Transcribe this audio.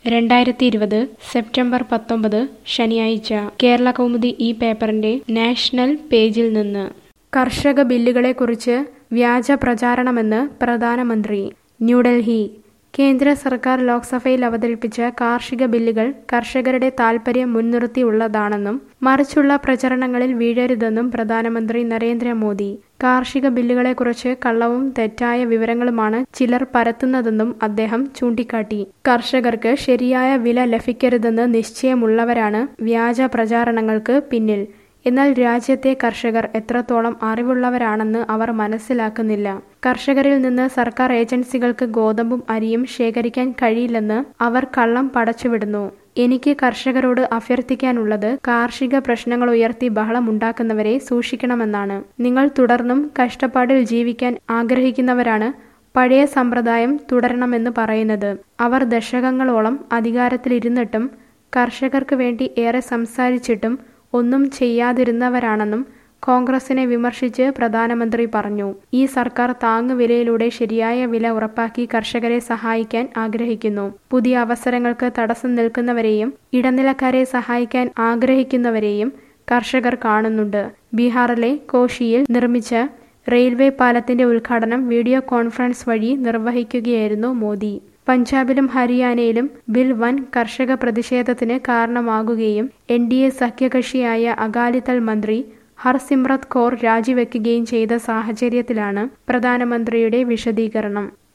രണ്ടായിരത്തി ഇരുപത് സെപ്റ്റംബർ പത്തൊമ്പത് ശനിയാഴ്ച കേരള കൗമുദി ഈ പേപ്പറിന്റെ നാഷണൽ പേജിൽ നിന്ന് കർഷക ബില്ലുകളെക്കുറിച്ച് വ്യാജ പ്രചാരണമെന്ന് പ്രധാനമന്ത്രി ന്യൂഡൽഹി കേന്ദ്ര സർക്കാർ ലോക്സഭയിൽ അവതരിപ്പിച്ച കാർഷിക ബില്ലുകൾ കർഷകരുടെ താൽപര്യം മുൻനിർത്തിയുള്ളതാണെന്നും മറിച്ചുള്ള പ്രചരണങ്ങളിൽ വീഴരുതെന്നും പ്രധാനമന്ത്രി നരേന്ദ്രമോദി കാർഷിക ബില്ലുകളെക്കുറിച്ച് കള്ളവും തെറ്റായ വിവരങ്ങളുമാണ് ചിലർ പരത്തുന്നതെന്നും അദ്ദേഹം ചൂണ്ടിക്കാട്ടി കർഷകർക്ക് ശരിയായ വില ലഭിക്കരുതെന്ന് നിശ്ചയമുള്ളവരാണ് വ്യാജ പ്രചാരണങ്ങൾക്ക് പിന്നിൽ എന്നാൽ രാജ്യത്തെ കർഷകർ എത്രത്തോളം അറിവുള്ളവരാണെന്ന് അവർ മനസ്സിലാക്കുന്നില്ല കർഷകരിൽ നിന്ന് സർക്കാർ ഏജൻസികൾക്ക് ഗോതമ്പും അരിയും ശേഖരിക്കാൻ കഴിയില്ലെന്ന് അവർ കള്ളം പടച്ചുവിടുന്നു എനിക്ക് കർഷകരോട് അഭ്യർത്ഥിക്കാനുള്ളത് കാർഷിക പ്രശ്നങ്ങൾ ഉയർത്തി ബഹളമുണ്ടാക്കുന്നവരെ സൂക്ഷിക്കണമെന്നാണ് നിങ്ങൾ തുടർന്നും കഷ്ടപ്പാടിൽ ജീവിക്കാൻ ആഗ്രഹിക്കുന്നവരാണ് പഴയ സമ്പ്രദായം തുടരണമെന്ന് പറയുന്നത് അവർ ദശകങ്ങളോളം അധികാരത്തിലിരുന്നിട്ടും കർഷകർക്ക് വേണ്ടി ഏറെ സംസാരിച്ചിട്ടും ഒന്നും ചെയ്യാതിരുന്നവരാണെന്നും കോൺഗ്രസിനെ വിമർശിച്ച് പ്രധാനമന്ത്രി പറഞ്ഞു ഈ സർക്കാർ താങ്ങുവിലയിലൂടെ ശരിയായ വില ഉറപ്പാക്കി കർഷകരെ സഹായിക്കാൻ ആഗ്രഹിക്കുന്നു പുതിയ അവസരങ്ങൾക്ക് തടസ്സം നിൽക്കുന്നവരെയും ഇടനിലക്കാരെ സഹായിക്കാൻ ആഗ്രഹിക്കുന്നവരെയും കർഷകർ കാണുന്നുണ്ട് ബീഹാറിലെ കോഷിയിൽ നിർമ്മിച്ച റെയിൽവേ പാലത്തിന്റെ ഉദ്ഘാടനം വീഡിയോ കോൺഫറൻസ് വഴി നിർവഹിക്കുകയായിരുന്നു മോദി പഞ്ചാബിലും ഹരിയാനയിലും ബിൽ വൻ കർഷക പ്രതിഷേധത്തിന് കാരണമാകുകയും എൻ ഡി എ സഖ്യകക്ഷിയായ അകാലിദൾ മന്ത്രി ഹർസിമ്രത് കൗർ രാജിവെക്കുകയും ചെയ്ത സാഹചര്യത്തിലാണ് പ്രധാനമന്ത്രിയുടെ വിശദീകരണം